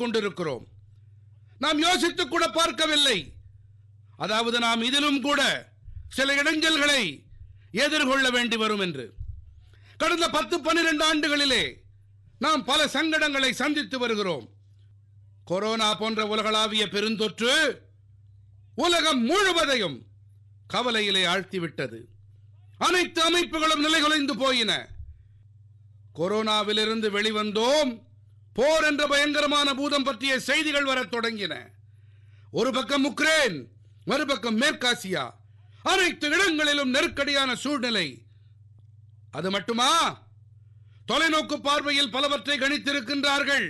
கொண்டிருக்கிறோம் நாம் யோசித்துக் கூட பார்க்கவில்லை அதாவது நாம் இதிலும் கூட சில இடைஞ்சல்களை எதிர்கொள்ள வேண்டி வரும் என்று கடந்த பத்து பன்னிரண்டு ஆண்டுகளிலே நாம் பல சங்கடங்களை சந்தித்து வருகிறோம் கொரோனா போன்ற உலகளாவிய பெருந்தொற்று உலகம் முழுவதையும் கவலையிலே ஆழ்த்திவிட்டது அனைத்து அமைப்புகளும் நிலைகுலைந்து போயின கொரோனாவிலிருந்து வெளிவந்தோம் போர் என்ற பயங்கரமான பூதம் பற்றிய செய்திகள் வரத் தொடங்கின ஒரு பக்கம் உக்ரைன் மறுபக்கம் மேற்காசியா அனைத்து இடங்களிலும் நெருக்கடியான சூழ்நிலை அது மட்டுமா தொலைநோக்கு பார்வையில் பலவற்றை கணித்திருக்கின்றார்கள்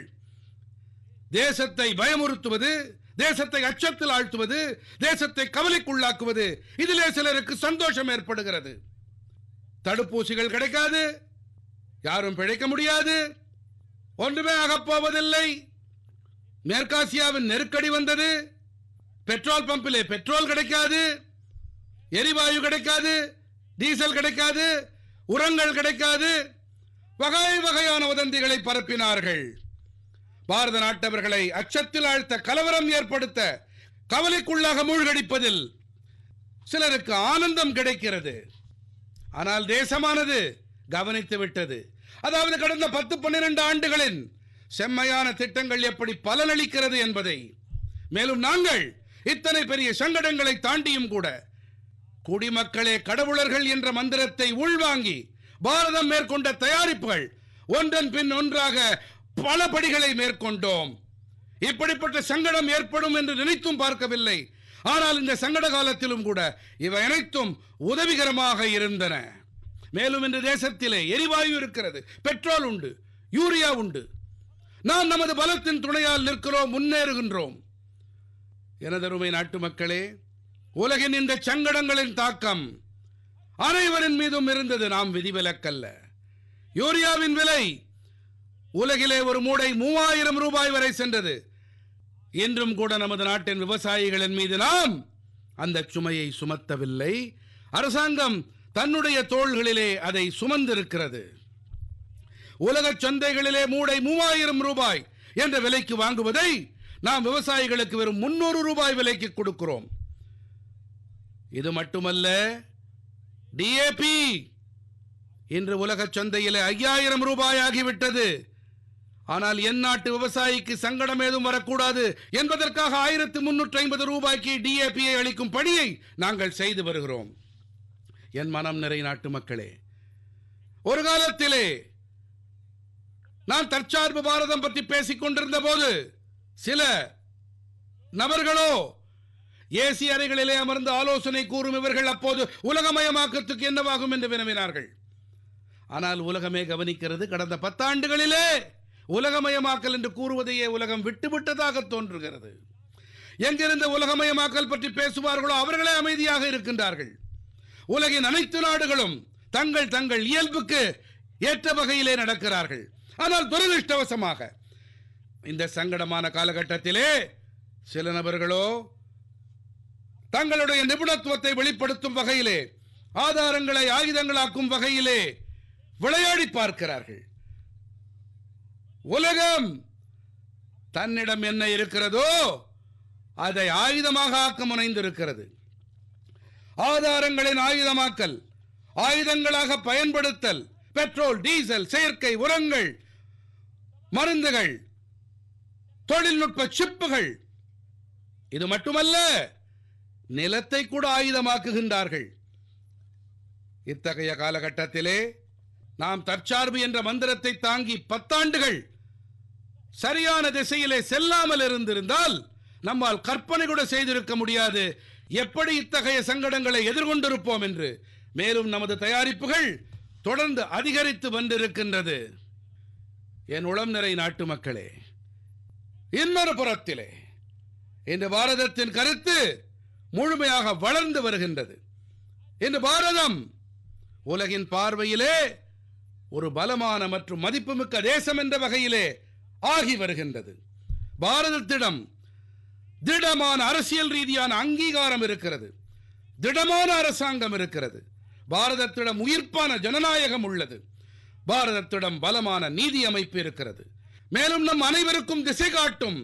தேசத்தை பயமுறுத்துவது தேசத்தை அச்சத்தில் ஆழ்த்துவது தேசத்தை கவலைக்குள்ளாக்குவது இதிலே சிலருக்கு சந்தோஷம் ஏற்படுகிறது தடுப்பூசிகள் கிடைக்காது யாரும் பிழைக்க முடியாது ஒன்றுமே ஆகப்போவதில்லை மேற்காசியாவின் நெருக்கடி வந்தது பெட்ரோல் பம்பிலே பெட்ரோல் கிடைக்காது எரிவாயு கிடைக்காது டீசல் கிடைக்காது உரங்கள் கிடைக்காது வகை வகையான வதந்திகளை பரப்பினார்கள் பாரத நாட்டவர்களை அச்சத்தில் ஆழ்த்த கலவரம் ஏற்படுத்த கவலைக்குள்ளாக மூழ்கடிப்பதில் சிலருக்கு ஆனந்தம் கிடைக்கிறது ஆனால் தேசமானது கவனித்து விட்டது அதாவது கடந்த பத்து பன்னிரண்டு ஆண்டுகளின் செம்மையான திட்டங்கள் எப்படி பலனளிக்கிறது என்பதை மேலும் நாங்கள் இத்தனை பெரிய சங்கடங்களை தாண்டியும் கூட குடிமக்களே கடவுளர்கள் என்ற மந்திரத்தை உள்வாங்கி பாரதம் மேற்கொண்ட தயாரிப்புகள் ஒன்றன் பின் ஒன்றாக பல படிகளை மேற்கொண்டோம் இப்படிப்பட்ட சங்கடம் ஏற்படும் என்று நினைத்தும் பார்க்கவில்லை ஆனால் இந்த சங்கட காலத்திலும் கூட இவை அனைத்தும் உதவிகரமாக இருந்தன மேலும் இந்த தேசத்திலே எரிவாயு இருக்கிறது பெட்ரோல் உண்டு யூரியா உண்டு நாம் நமது பலத்தின் துணையால் நிற்கிறோம் முன்னேறுகின்றோம் எனதருமை நாட்டு மக்களே உலகின் இந்த சங்கடங்களின் தாக்கம் அனைவரின் மீதும் இருந்தது நாம் விதிவிலக்கல்ல யூரியாவின் விலை உலகிலே ஒரு மூடை மூவாயிரம் ரூபாய் வரை சென்றது இன்றும் கூட நமது நாட்டின் விவசாயிகளின் மீது நாம் அந்த சுமையை சுமத்தவில்லை அரசாங்கம் தன்னுடைய தோள்களிலே அதை சுமந்திருக்கிறது உலக சந்தைகளிலே மூடை மூவாயிரம் ரூபாய் என்ற விலைக்கு வாங்குவதை நாம் விவசாயிகளுக்கு வெறும் முன்னூறு ரூபாய் விலைக்கு கொடுக்கிறோம் இது மட்டுமல்ல டிஏபி இன்று உலக சந்தையிலே ஐயாயிரம் ரூபாய் ஆகிவிட்டது ஆனால் என் நாட்டு விவசாயிக்கு சங்கடம் ஏதும் வரக்கூடாது என்பதற்காக ஆயிரத்து முன்னூற்றி ஐம்பது ரூபாய்க்கு டிஏபியை அளிக்கும் பணியை நாங்கள் செய்து வருகிறோம் என் மனம் நிறை நாட்டு மக்களே ஒரு காலத்திலே நான் தற்சார்பு பாரதம் பற்றி பேசிக் கொண்டிருந்த போது சில நபர்களோ ஏசி அறைகளிலே அமர்ந்து ஆலோசனை கூறும் இவர்கள் அப்போது உலகமயமாக்கத்துக்கு என்னவாகும் என்று வினவினார்கள் ஆனால் உலகமே கவனிக்கிறது கடந்த பத்தாண்டுகளிலே உலகமயமாக்கல் என்று கூறுவதையே உலகம் விட்டுவிட்டதாக தோன்றுகிறது எங்கிருந்து உலகமயமாக்கல் பற்றி பேசுவார்களோ அவர்களே அமைதியாக இருக்கின்றார்கள் உலகின் அனைத்து நாடுகளும் தங்கள் தங்கள் இயல்புக்கு ஏற்ற வகையிலே நடக்கிறார்கள் ஆனால் துரதிருஷ்டவசமாக இந்த சங்கடமான காலகட்டத்திலே சில நபர்களோ தங்களுடைய நிபுணத்துவத்தை வெளிப்படுத்தும் வகையிலே ஆதாரங்களை ஆயுதங்களாக்கும் வகையிலே விளையாடி பார்க்கிறார்கள் உலகம் தன்னிடம் என்ன இருக்கிறதோ அதை ஆயுதமாக ஆக்க முனைந்திருக்கிறது ஆதாரங்களின் ஆயுதமாக்கல் ஆயுதங்களாக பயன்படுத்தல் பெட்ரோல் டீசல் செயற்கை உரங்கள் மருந்துகள் தொழில்நுட்ப சிப்புகள் இது மட்டுமல்ல நிலத்தை கூட ஆயுதமாக்குகின்றார்கள் இத்தகைய காலகட்டத்திலே நாம் தற்சார்பு என்ற மந்திரத்தை தாங்கி பத்தாண்டுகள் சரியான திசையிலே செல்லாமல் இருந்திருந்தால் நம்மால் கற்பனை கூட செய்திருக்க முடியாது எப்படி இத்தகைய சங்கடங்களை எதிர்கொண்டிருப்போம் என்று மேலும் நமது தயாரிப்புகள் தொடர்ந்து அதிகரித்து வந்திருக்கின்றது என் உளம் நிறை நாட்டு மக்களே இன்னொரு புறத்திலே இன்று பாரதத்தின் கருத்து முழுமையாக வளர்ந்து வருகின்றது இன்று பாரதம் உலகின் பார்வையிலே ஒரு பலமான மற்றும் மதிப்புமிக்க தேசம் என்ற வகையிலே ஆகி வருகின்றது பாரதத்திடம் திடமான அரசியல் ரீதியான அங்கீகாரம் இருக்கிறது திடமான அரசாங்கம் இருக்கிறது பாரதத்திடம் உயிர்ப்பான ஜனநாயகம் உள்ளது பாரதத்திடம் பலமான நீதி அமைப்பு இருக்கிறது மேலும் நம் அனைவருக்கும் திசை காட்டும்